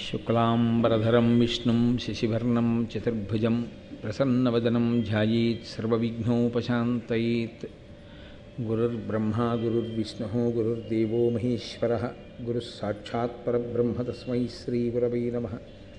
శుక్లాంబరధరం విష్ణుం శశివర్ణం చతుర్భుజం ప్రసన్నవదనం ధ్యాయేత్ సర్వవిఘ్నోపశాంతయేత్ గురుర్బ్రహ్మా గురుర్విష్ణు గురుర్దేవో మహేశ్వర గురుः సాక్షాత్ పరబ్రహ్మ తస్మై శ్రీగురవై నమ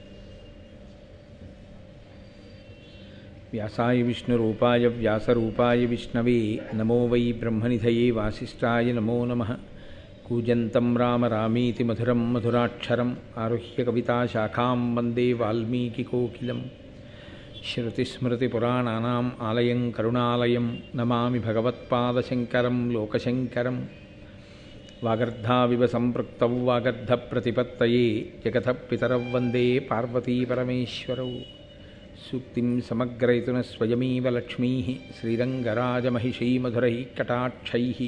వ్యాసాయ విష్ణురూపాయ వ్యాసరూపాయ విష్ణవే నమో వై బ్రహ్మనిధయే వాసిష్ఠాయ నమో నమః కూజంతం రామ రామీతి మధురం మధురాక్షరం ఆరుహ్య కవితాశాఖాం వందే వాల్మీకికోకిలం శృతిస్మృతిపురాణానాం ఆలయం కరుణాలయం నమామి భగవత్పాదశంకరం లోకశంకరం వాగర్ధావివ సంపృక్తౌ వాగర్ధప్రతిపత్తయే జగతః పితరౌ వందే పార్వతీపరమేశ్వరౌ సూక్తిం సమగ్రయతున స్వయమేవ లక్ష్మీ శ్రీరంగరాజమహిషీమధురైः కటాక్షైः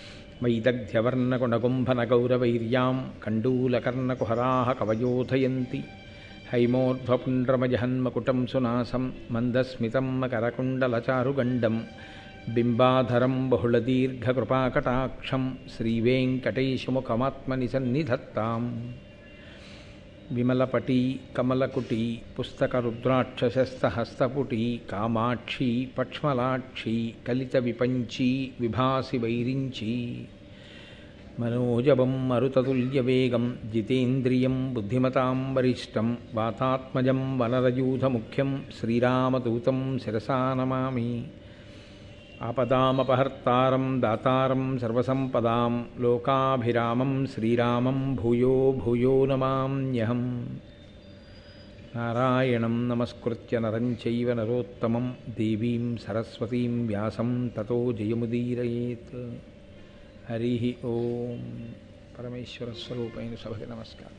వైదగ్ధ్యవర్ణకుణగుంభనగౌరవైర్యాం కండూలకర్ణకుహరాः కవయోధయంతి హైమోర్ధ్వపుండ్రమజహన్మకుటం సునాసం మందస్మితం మకరకుండలచారుగండం బింబాధరం బహుళదీర్ఘకృపాకటాక్షం శ్రీవేంకటేశముఖమాత్మని సన్నిధత్తాం విమలపటి కమలకుటి పుస్తకరుద్రాక్షసస్తహస్తపుటి కామాక్షి పక్ష్మలాక్షి కలిత విపంచి విభాసి వైరించి మనోజవం మరుతతుల్యవేగం జితేంద్రియం బుద్ధిమతాం వరిష్టం వాతాత్మజం వనరయూధముఖ్యం శ్రీరామదూతం శిరసా నమామి ఆపదామపహర్తారం దాతారం సర్వసంపదాం లోకాభిరామం శ్రీరామం భూయో భూయో నమామ్యహం నారాయణం నమస్కృత్య నరం చైవ నరోత్తమం దేవీం సరస్వతీం వ్యాసం తతో జయముదీరయేత్ హరి ఓం పరమేశ్వర స్వరూపైన సభకి నమస్కారం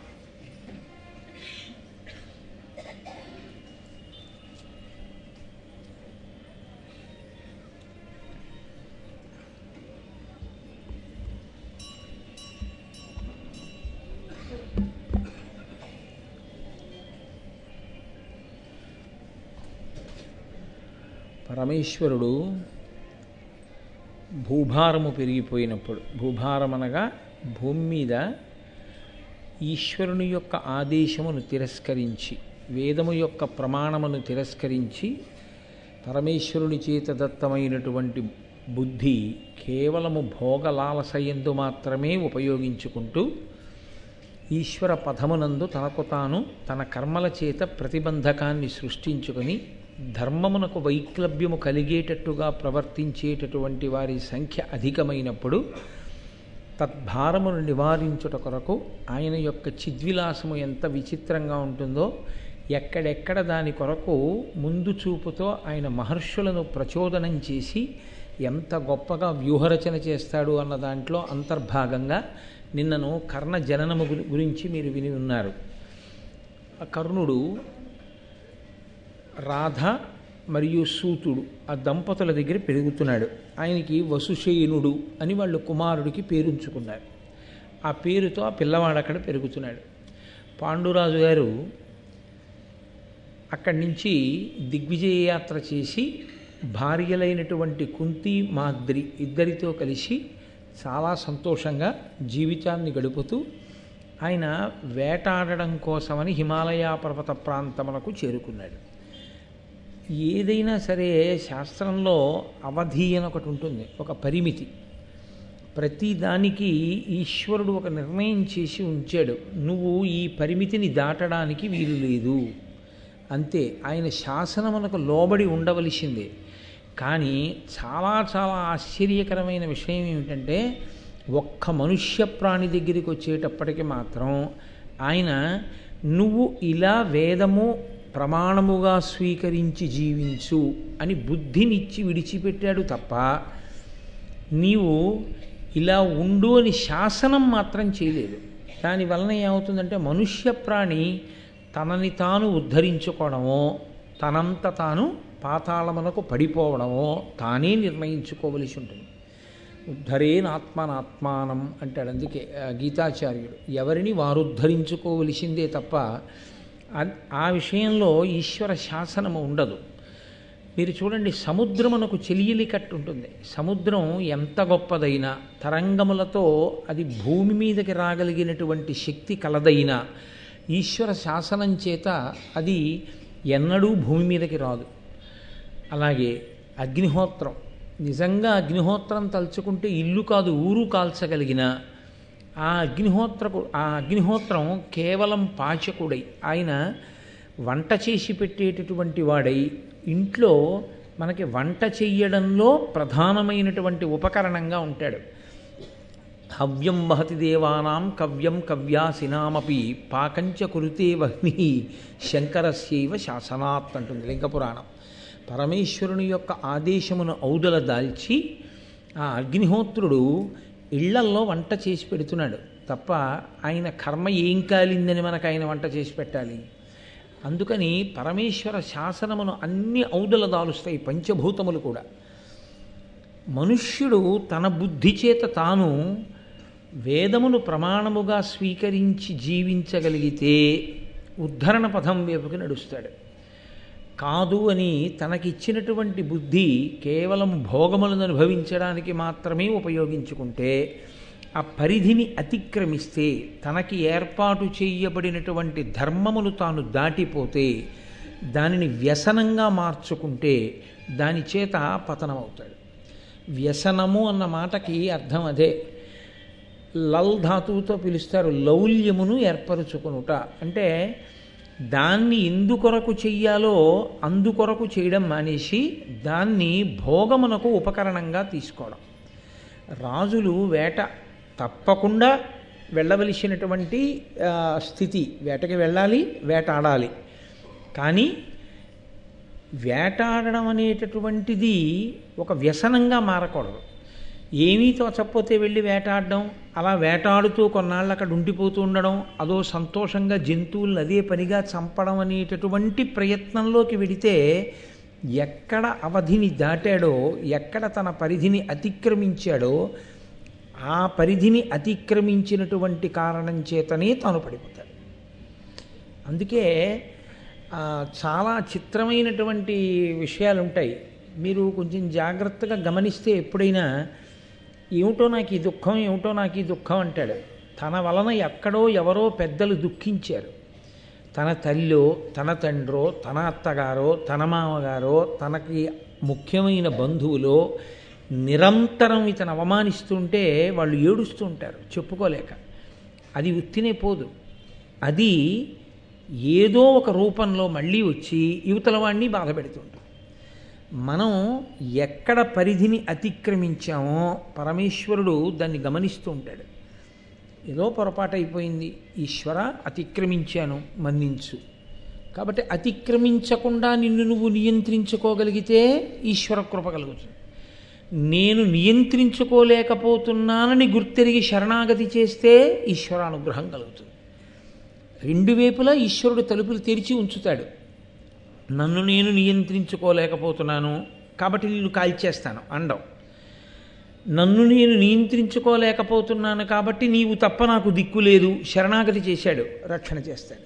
పరమేశ్వరుడు భూభారము పెరిగిపోయినప్పుడు భూభారం అనగా భూమి మీద ఈశ్వరుని యొక్క ఆదేశమును తిరస్కరించి వేదము యొక్క ప్రమాణమును తిరస్కరించి పరమేశ్వరుని చేత దత్తమైనటువంటి బుద్ధి కేవలము భోగలాలసయందు మాత్రమే ఉపయోగించుకుంటూ ఈశ్వర పథమునందు తనకు తాను తన కర్మల చేత ప్రతిబంధకాన్ని సృష్టించుకొని ధర్మమునకు వైక్లభ్యము కలిగేటట్టుగా ప్రవర్తించేటటువంటి వారి సంఖ్య అధికమైనప్పుడు తద్భారమును నివారించుట కొరకు ఆయన యొక్క చిద్విలాసము ఎంత విచిత్రంగా ఉంటుందో ఎక్కడెక్కడ దాని కొరకు ముందు చూపుతో ఆయన మహర్షులను ప్రచోదనం చేసి ఎంత గొప్పగా వ్యూహరచన చేస్తాడు అన్న దాంట్లో అంతర్భాగంగా నిన్నను కర్ణ జననము గురించి మీరు విని ఉన్నారు ఆ కర్ణుడు రాధ మరియు సూతుడు ఆ దంపతుల దగ్గర పెరుగుతున్నాడు ఆయనకి వసుశేనుడు అని వాళ్ళు కుమారుడికి పేరుంచుకున్నారు ఆ పేరుతో ఆ పిల్లవాడు అక్కడ పెరుగుతున్నాడు పాండురాజు గారు అక్కడి నుంచి దిగ్విజయ యాత్ర చేసి భార్యలైనటువంటి కుంతి మాద్రి ఇద్దరితో కలిసి చాలా సంతోషంగా జీవితాన్ని గడుపుతూ ఆయన వేటాడడం కోసమని హిమాలయ పర్వత ప్రాంతములకు చేరుకున్నాడు ఏదైనా సరే శాస్త్రంలో అవధి అని ఒకటి ఉంటుంది ఒక పరిమితి ప్రతి దానికి ఈశ్వరుడు ఒక నిర్ణయం చేసి ఉంచాడు నువ్వు ఈ పరిమితిని దాటడానికి వీలు లేదు అంతే ఆయన శాసనమునకు లోబడి ఉండవలసిందే కానీ చాలా చాలా ఆశ్చర్యకరమైన విషయం ఏమిటంటే ఒక్క మనుష్య ప్రాణి దగ్గరికి వచ్చేటప్పటికి మాత్రం ఆయన నువ్వు ఇలా వేదము ప్రమాణముగా స్వీకరించి జీవించు అని బుద్ధినిచ్చి విడిచిపెట్టాడు తప్ప నీవు ఇలా ఉండు అని శాసనం మాత్రం చేయలేదు దానివలన ఏమవుతుందంటే మనుష్య ప్రాణి తనని తాను ఉద్ధరించుకోవడమో తనంత తాను పాతాళమునకు పడిపోవడమో తానే నిర్ణయించుకోవలసి ఉంటుంది ఉద్ధరేనాత్మనాత్మానం అంటాడు అందుకే గీతాచార్యుడు ఎవరిని వారు ఉద్ధరించుకోవలసిందే తప్ప ఆ విషయంలో ఈశ్వర శాసనము ఉండదు మీరు చూడండి సముద్రమునకు చెలియలి కట్టు ఉంటుంది సముద్రం ఎంత గొప్పదైనా తరంగములతో అది భూమి మీదకి రాగలిగినటువంటి శక్తి కలదైనా ఈశ్వర శాసనం చేత అది ఎన్నడూ భూమి మీదకి రాదు అలాగే అగ్నిహోత్రం నిజంగా అగ్నిహోత్రం తలుచుకుంటే ఇల్లు కాదు ఊరు కాల్చగలిగిన ఆ అగ్నిహోత్రకు ఆ అగ్నిహోత్రం కేవలం పాచకుడై ఆయన వంట చేసి పెట్టేటటువంటి వాడై ఇంట్లో మనకి వంట చెయ్యడంలో ప్రధానమైనటువంటి ఉపకరణంగా ఉంటాడు హవ్యం వహతి దేవానాం కవ్యం కవ్యాసినామపి పాకంచ కురుతే వహ్ని శంకరస్యైవ శాసనాత్ అంటుంది లింగపురాణం పరమేశ్వరుని యొక్క ఆదేశమును ఔదల దాల్చి ఆ అగ్నిహోత్రుడు ఇళ్లల్లో వంట చేసి పెడుతున్నాడు తప్ప ఆయన కర్మ ఏం కాలిందని మనకు ఆయన వంట చేసి పెట్టాలి అందుకని పరమేశ్వర శాసనమును అన్ని ఔదల దాలుస్తాయి పంచభూతములు కూడా మనుష్యుడు తన బుద్ధి చేత తాను వేదమును ప్రమాణముగా స్వీకరించి జీవించగలిగితే ఉద్ధరణ పథం వైపుకి నడుస్తాడు కాదు అని తనకిచ్చినటువంటి బుద్ధి కేవలం భోగములను అనుభవించడానికి మాత్రమే ఉపయోగించుకుంటే ఆ పరిధిని అతిక్రమిస్తే తనకి ఏర్పాటు చేయబడినటువంటి ధర్మమును తాను దాటిపోతే దానిని వ్యసనంగా మార్చుకుంటే దాని చేత పతనమవుతాడు వ్యసనము అన్న మాటకి అర్థం అదే లల్ ధాతువుతో పిలుస్తారు లౌల్యమును ఏర్పరచుకునుట అంటే దాన్ని ఎందుకొరకు చెయ్యాలో అందుకొరకు చేయడం మానేసి దాన్ని భోగమునకు ఉపకరణంగా తీసుకోవడం రాజులు వేట తప్పకుండా వెళ్ళవలసినటువంటి ఆ, స్థితి వేటకి వెళ్ళాలి వేట ఆడాలి కానీ వేటాడడం అనేటటువంటిది ఒక వ్యసనంగా మారకూడదు ఏమీ తోచకపోతే వెళ్ళి వేటాడడం అలా వేటాడుతూ కొన్నాళ్ళు అక్కడ ఉండిపోతూ ఉండడం అదో సంతోషంగా జంతువులను అదే పనిగా చంపడం అనేటటువంటి ప్రయత్నంలోకి వెడితే ఎక్కడ అవధిని దాటాడో ఎక్కడ తన పరిధిని అతిక్రమించాడో ఆ పరిధిని అతిక్రమించినటువంటి కారణం చేతనే తాను పడిపోతాడు అందుకే ఆ, చాలా చిత్రమైనటువంటి విషయాలు ఉంటాయి మీరు కొంచెం జాగ్రత్తగా గమనిస్తే ఎప్పుడైనా ఏమిటో నాకు ఈ దుఃఖం ఏమిటో నాకు ఈ దుఃఖం అంటాడు తన వలన ఎక్కడో ఎవరో పెద్దలు దుఃఖించారు తన తల్లో తన తండ్రో తన అత్తగారో తన మామగారో తనకి ముఖ్యమైన బంధువులో నిరంతరం ఇతను అవమానిస్తుంటే వాళ్ళు ఏడుస్తూ ఉంటారు చెప్పుకోలేక అది ఉత్తినే పోదు అది ఏదో ఒక రూపంలో మళ్ళీ వచ్చి యువతల వాడిని బాధ పెడుతుంటాం మనం ఎక్కడ పరిధిని అతిక్రమించామో పరమేశ్వరుడు దాన్ని గమనిస్తూ ఉంటాడు ఏదో పొరపాటు అయిపోయింది ఈశ్వర అతిక్రమించాను మన్నించు కాబట్టి అతిక్రమించకుండా నిన్ను నువ్వు నియంత్రించుకోగలిగితే ఈశ్వర కృప కలుగుతుంది నేను నియంత్రించుకోలేకపోతున్నానని గుర్తెరిగి శరణాగతి చేస్తే ఈశ్వర అనుగ్రహం కలుగుతుంది రెండు వైపులా ఈశ్వరుడు తలుపులు తెరిచి ఉంచుతాడు నన్ను నేను నియంత్రించుకోలేకపోతున్నాను కాబట్టి నేను కాల్చేస్తాను అండం నన్ను నేను నియంత్రించుకోలేకపోతున్నాను కాబట్టి నీవు తప్ప నాకు దిక్కు లేదు శరణాగతి చేశాడు రక్షణ చేస్తాడు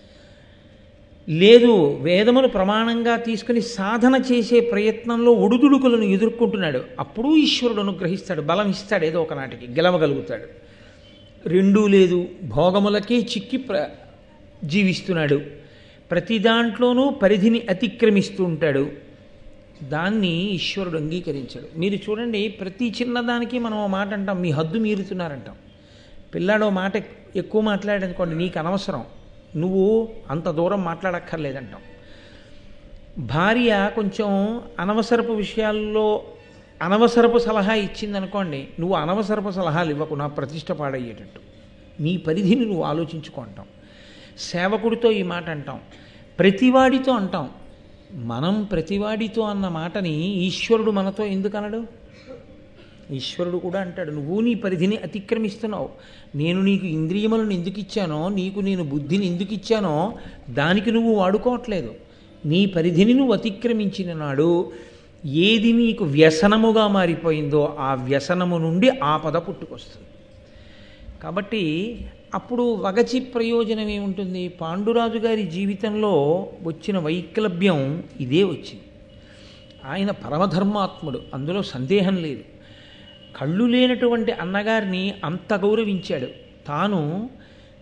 లేదు వేదమును ప్రమాణంగా తీసుకుని సాధన చేసే ప్రయత్నంలో ఒడుదుడుకులను ఎదుర్కొంటున్నాడు అప్పుడు ఈశ్వరుడు అనుగ్రహిస్తాడు బలం ఇస్తాడు ఏదో ఒకనాటికి గెలవగలుగుతాడు రెండూ లేదు భోగములకే చిక్కి ప్ర జీవిస్తున్నాడు ప్రతి దాంట్లోనూ పరిధిని అతిక్రమిస్తూ ఉంటాడు దాన్ని ఈశ్వరుడు అంగీకరించాడు మీరు చూడండి ప్రతి చిన్నదానికి మనం ఓ మాట అంటాం మీ హద్దు మీరుతున్నారంటాం పిల్లాడో మాట ఎక్కువ మాట్లాడనుకోండి నీకు అనవసరం నువ్వు అంత దూరం మాట్లాడక్కర్లేదంటాం భార్య కొంచెం అనవసరపు విషయాల్లో అనవసరపు సలహా ఇచ్చిందనుకోండి నువ్వు అనవసరపు సలహాలు ఇవ్వకు నా ప్రతిష్ట పాడయ్యేటట్టు నీ పరిధిని నువ్వు ఆలోచించుకుంటాం సేవకుడితో ఈ మాట అంటాం ప్రతివాడితో అంటాం మనం ప్రతివాడితో అన్న మాటని ఈశ్వరుడు మనతో ఎందుకు అనడు ఈశ్వరుడు కూడా అంటాడు నువ్వు నీ పరిధిని అతిక్రమిస్తున్నావు నేను నీకు ఇంద్రియములను ఎందుకు ఇచ్చానో నీకు నేను బుద్ధిని ఎందుకు ఇచ్చానో దానికి నువ్వు వాడుకోవట్లేదు నీ పరిధిని నువ్వు అతిక్రమించిన నాడు ఏది నీకు వ్యసనముగా మారిపోయిందో ఆ వ్యసనము నుండి ఆపద పుట్టుకొస్తుంది కాబట్టి అప్పుడు వగచి ప్రయోజనం ఏముంటుంది పాండురాజు గారి జీవితంలో వచ్చిన వైక్లభ్యం ఇదే వచ్చింది ఆయన పరమధర్మాత్ముడు అందులో సందేహం లేదు కళ్ళు లేనటువంటి అన్నగారిని అంత గౌరవించాడు తాను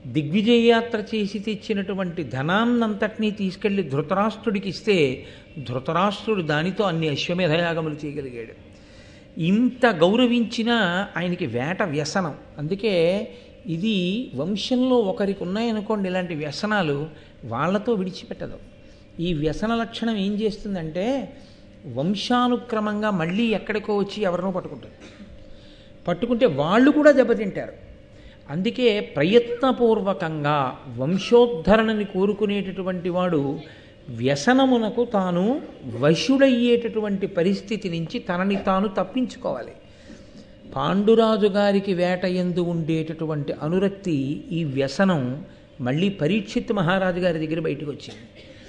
దిగ్విజయయాత్ర చేసి తెచ్చినటువంటి ధనాన్నంతటినీ తీసుకెళ్లి ధృతరాష్ట్రుడికి ఇస్తే ధృతరాష్ట్రుడు దానితో అన్ని అశ్వమేధయాగములు చేయగలిగాడు ఇంత గౌరవించినా ఆయనకి వేట వ్యసనం అందుకే ఇది వంశంలో ఒకరికి ఉన్నాయనుకోండి ఇలాంటి వ్యసనాలు వాళ్ళతో విడిచిపెట్టదు ఈ వ్యసన లక్షణం ఏం చేస్తుందంటే వంశానుక్రమంగా మళ్ళీ ఎక్కడికో వచ్చి ఎవరినో పట్టుకుంటుంది పట్టుకుంటే వాళ్ళు కూడా దెబ్బతింటారు అందుకే ప్రయత్నపూర్వకంగా వంశోద్ధరణని కోరుకునేటటువంటి వాడు వ్యసనమునకు తాను వశుడయ్యేటటువంటి పరిస్థితి నుంచి తనని తాను తప్పించుకోవాలి పాండురాజు గారికి వేట ఎందు ఉండేటటువంటి అనురక్తి ఈ వ్యసనం మళ్ళీ పరీక్షిత్ మహారాజు గారి దగ్గర బయటకు వచ్చింది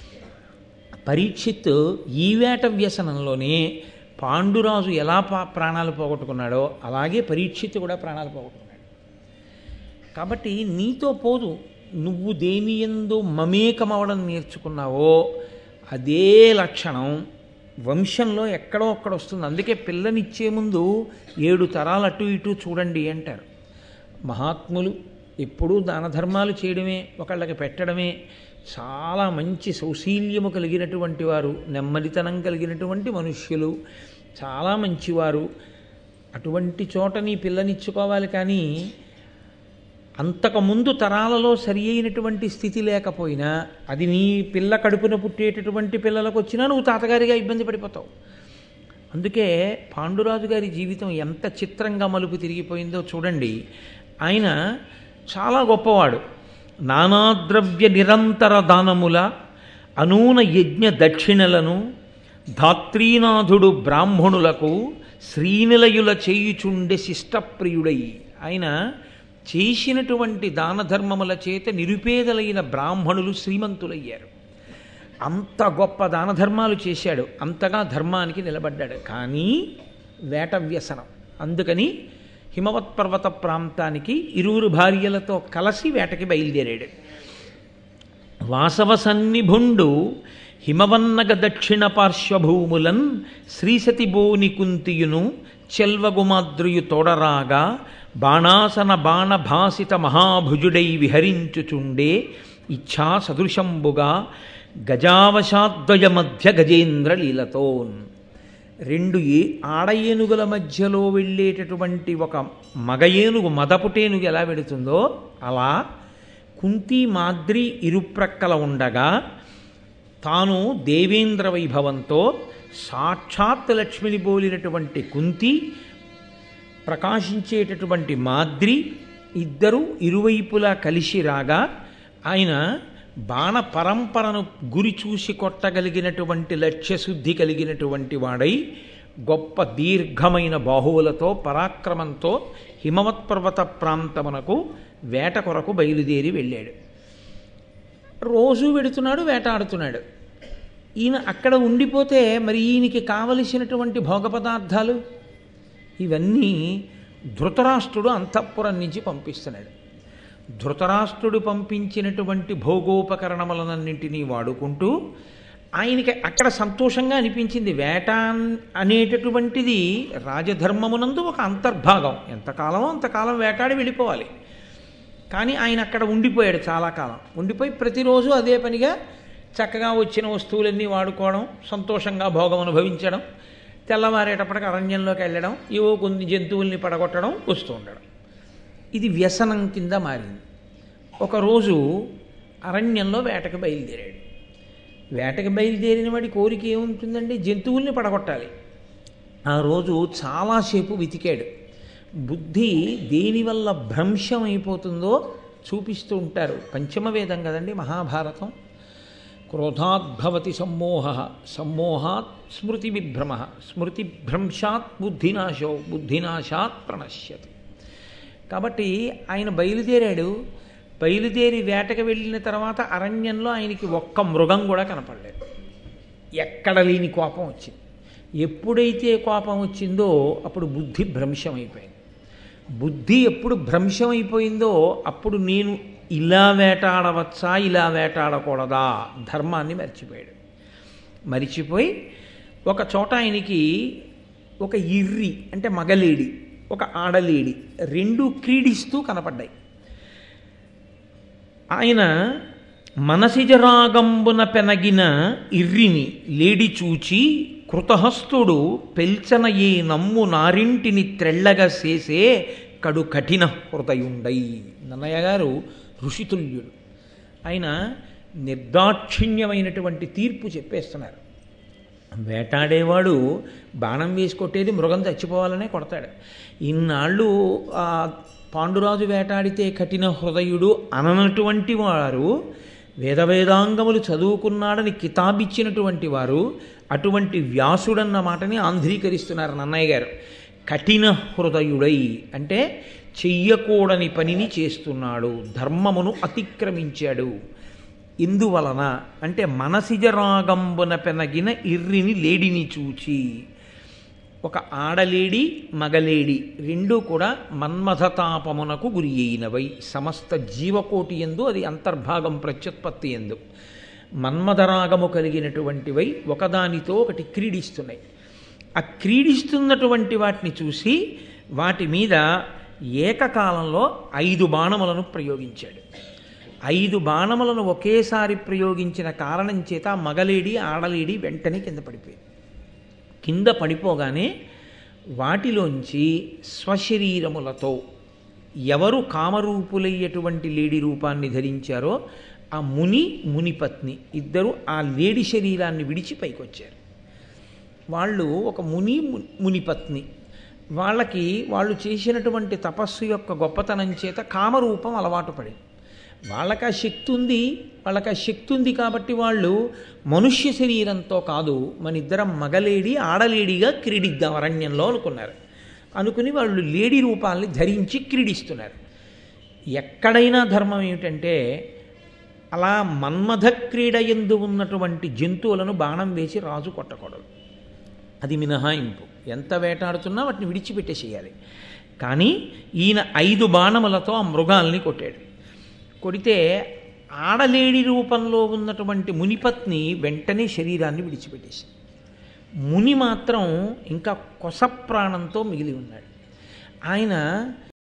పరీక్షిత్ ఈ వేట వ్యసనంలోనే పాండురాజు ఎలా పా ప్రాణాలు పోగొట్టుకున్నాడో అలాగే పరీక్షిత్ కూడా ప్రాణాలు పోగొట్టుకున్నాడు కాబట్టి నీతో పోదు నువ్వు దేని ఎందు మమేకమవడం నేర్చుకున్నావో అదే లక్షణం వంశంలో ఎక్కడో అక్కడ వస్తుంది అందుకే పిల్లనిచ్చే ముందు ఏడు తరాలు అటు ఇటు చూడండి అంటారు మహాత్ములు ఎప్పుడూ దాన ధర్మాలు చేయడమే ఒకళ్ళకి పెట్టడమే చాలా మంచి సౌశీల్యము కలిగినటువంటి వారు నెమ్మదితనం కలిగినటువంటి మనుష్యులు చాలా మంచివారు అటువంటి చోట నీ పిల్లనిచ్చుకోవాలి కానీ అంతకుముందు తరాలలో సరి అయినటువంటి స్థితి లేకపోయినా అది నీ పిల్ల కడుపున పుట్టేటటువంటి పిల్లలకు వచ్చినా నువ్వు తాతగారిగా ఇబ్బంది పడిపోతావు అందుకే పాండురాజు గారి జీవితం ఎంత చిత్రంగా మలుపు తిరిగిపోయిందో చూడండి ఆయన చాలా గొప్పవాడు నానాద్రవ్య నిరంతర దానముల అనూన యజ్ఞ దక్షిణలను ధాత్రీనాథుడు బ్రాహ్మణులకు శ్రీనిలయుల చేయుచుండె శిష్టప్రియుడై ఆయన చేసినటువంటి దాన ధర్మముల చేత నిరుపేదలైన బ్రాహ్మణులు శ్రీమంతులయ్యారు అంత గొప్ప దాన ధర్మాలు చేశాడు అంతగా ధర్మానికి నిలబడ్డాడు కానీ వేట వ్యసనం అందుకని హిమవత్ పర్వత ప్రాంతానికి ఇరువురు భార్యలతో కలిసి వేటకి బయలుదేరాడు వాసవ సన్నిభుండు హిమవన్నగ దక్షిణ పార్శ్వభూములన్ శ్రీసతి బోని కుంతియును చెల్వగుమాద్రియు తోడరాగా బాణాసన బాణభాసిత మహాభుజుడై విహరించుచుండే ఇచ్ఛా సదృశంబుగా గజావశాద్వయ మధ్య గజేంద్ర లీలతోన్ రెండు ఏ ఆడ ఏనుగుల మధ్యలో వెళ్ళేటటువంటి ఒక మగ ఏనుగు మదపుటేనుగు ఎలా వెడుతుందో అలా కుంతి మాద్రి ఇరుప్రక్కల ఉండగా తాను దేవేంద్ర వైభవంతో సాక్షాత్ లక్ష్మిని పోలినటువంటి కుంతి ప్రకాశించేటటువంటి మాద్రి ఇద్దరు ఇరువైపులా కలిసి రాగా ఆయన బాణ పరంపరను గురి చూసి కొట్టగలిగినటువంటి లక్ష్యశుద్ధి కలిగినటువంటి వాడై గొప్ప దీర్ఘమైన బాహువులతో పరాక్రమంతో హిమవత్ పర్వత ప్రాంతమునకు వేట కొరకు బయలుదేరి వెళ్ళాడు రోజు వెడుతున్నాడు వేటాడుతున్నాడు ఈయన అక్కడ ఉండిపోతే మరి ఈయనకి కావలసినటువంటి భోగ పదార్థాలు ఇవన్నీ ధృతరాష్ట్రుడు అంతఃపురం నుంచి పంపిస్తున్నాడు ధృతరాష్ట్రుడు పంపించినటువంటి భోగోపకరణములనన్నింటినీ వాడుకుంటూ ఆయనకి అక్కడ సంతోషంగా అనిపించింది వేట అనేటటువంటిది రాజధర్మమునందు ఒక అంతర్భాగం ఎంతకాలమో అంతకాలం వేటాడి వెళ్ళిపోవాలి కానీ ఆయన అక్కడ ఉండిపోయాడు చాలా కాలం ఉండిపోయి ప్రతిరోజు అదే పనిగా చక్కగా వచ్చిన వస్తువులన్నీ వాడుకోవడం సంతోషంగా భోగం అనుభవించడం తెల్లవారేటప్పటికి అరణ్యంలోకి వెళ్ళడం ఏవో కొన్ని జంతువుల్ని పడగొట్టడం వస్తూ ఉండడం ఇది వ్యసనం కింద మారింది ఒకరోజు అరణ్యంలో వేటకు బయలుదేరాడు వేటకు బయలుదేరిన వాడి కోరిక ఏముంటుందండి జంతువుల్ని పడగొట్టాలి ఆ రోజు చాలాసేపు వెతికాడు బుద్ధి దేనివల్ల భ్రంశం అయిపోతుందో చూపిస్తూ ఉంటారు పంచమ వేదం కదండి మహాభారతం క్రోధాద్భవతి సమ్మోహ సమ్మోహాత్ స్మృతి విభ్రమ స్మృతి భ్రంశాత్ బుద్ధినాశో బుద్ధినాశాత్ ప్రణశ్యతి కాబట్టి ఆయన బయలుదేరాడు బయలుదేరి వేటకు వెళ్ళిన తర్వాత అరణ్యంలో ఆయనకి ఒక్క మృగం కూడా కనపడలేదు ఎక్కడ లేని కోపం వచ్చింది ఎప్పుడైతే కోపం వచ్చిందో అప్పుడు బుద్ధి భ్రంశమైపోయింది బుద్ధి ఎప్పుడు భ్రంశమైపోయిందో అప్పుడు నేను ఇలా వేటాడవచ్చా ఇలా వేటాడకూడదా ధర్మాన్ని మర్చిపోయాడు మరిచిపోయి ఒక చోట ఆయనకి ఒక ఇర్రి అంటే మగలేడి ఒక ఆడలేడి రెండు క్రీడిస్తూ కనపడ్డాయి ఆయన మనసిజరాగంబున పెనగిన ఇర్రిని లేడి చూచి కృతహస్తుడు పెల్చన ఏ నమ్ము నారింటిని త్రెళ్ళగా చేసే కడు కఠిన హృదయుండై నన్నయ్య గారు ఋషితుల్యుడు ఆయన నిర్దాక్షిణ్యమైనటువంటి తీర్పు చెప్పేస్తున్నారు వేటాడేవాడు బాణం వేసి కొట్టేది మృగం చచ్చిపోవాలనే కొడతాడు ఇన్నాళ్ళు ఆ పాండురాజు వేటాడితే కఠిన హృదయుడు అననటువంటి వారు వేదవేదాంగములు చదువుకున్నాడని కితాబిచ్చినటువంటి వారు అటువంటి వ్యాసుడన్న మాటని ఆంధ్రీకరిస్తున్నారు నన్నయ్య గారు కఠిన హృదయుడై అంటే చెయ్యకూడని పనిని చేస్తున్నాడు ధర్మమును అతిక్రమించాడు ఇందువలన అంటే మనసిజరాగంబున పెనగిన ఇర్రిని లేడిని చూచి ఒక ఆడలేడి మగలేడి రెండూ కూడా మన్మథతాపమునకు గురి అయినవై సమస్త జీవకోటి ఎందు అది అంతర్భాగం ప్రత్యుత్పత్తి ఎందు మన్మథరాగము కలిగినటువంటివై ఒకదానితో ఒకటి క్రీడిస్తున్నాయి ఆ క్రీడిస్తున్నటువంటి వాటిని చూసి వాటి మీద ఏకకాలంలో ఐదు బాణములను ప్రయోగించాడు ఐదు బాణములను ఒకేసారి ప్రయోగించిన కారణం చేత ఆ మగలేడి ఆడలేడి వెంటనే కింద పడిపోయింది కింద పడిపోగానే వాటిలోంచి స్వశరీరములతో ఎవరు కామరూపులయ్యేటువంటి లేడి రూపాన్ని ధరించారో ఆ ముని మునిపత్ని ఇద్దరు ఆ లేడి శరీరాన్ని విడిచి పైకొచ్చారు వాళ్ళు ఒక ముని ము- మునిపత్ని వాళ్ళకి వాళ్ళు చేసినటువంటి తపస్సు యొక్క గొప్పతనం చేత కామరూపం అలవాటు పడింది వాళ్ళకి ఆ శక్తి ఉంది వాళ్ళకి ఆ శక్తి ఉంది కాబట్టి వాళ్ళు మనుష్య శరీరంతో కాదు మన ఇద్దరం మగలేడి ఆడలేడిగా క్రీడిద్దాం అరణ్యంలో అనుకున్నారు అనుకుని వాళ్ళు లేడీ రూపాల్ని ధరించి క్రీడిస్తున్నారు ఎక్కడైనా ధర్మం ఏమిటంటే అలా మన్మథ క్రీడ ఎందు ఉన్నటువంటి జంతువులను బాణం వేసి రాజు కొట్టకూడదు అది మినహాయింపు ఎంత వేటాడుతున్నా వాటిని విడిచిపెట్టేసేయాలి కానీ ఈయన ఐదు బాణములతో ఆ మృగాల్ని కొట్టాడు కొడితే ఆడలేడి రూపంలో ఉన్నటువంటి మునిపత్ని వెంటనే శరీరాన్ని విడిచిపెట్టేసింది ముని మాత్రం ఇంకా కొస ప్రాణంతో మిగిలి ఉన్నాడు ఆయన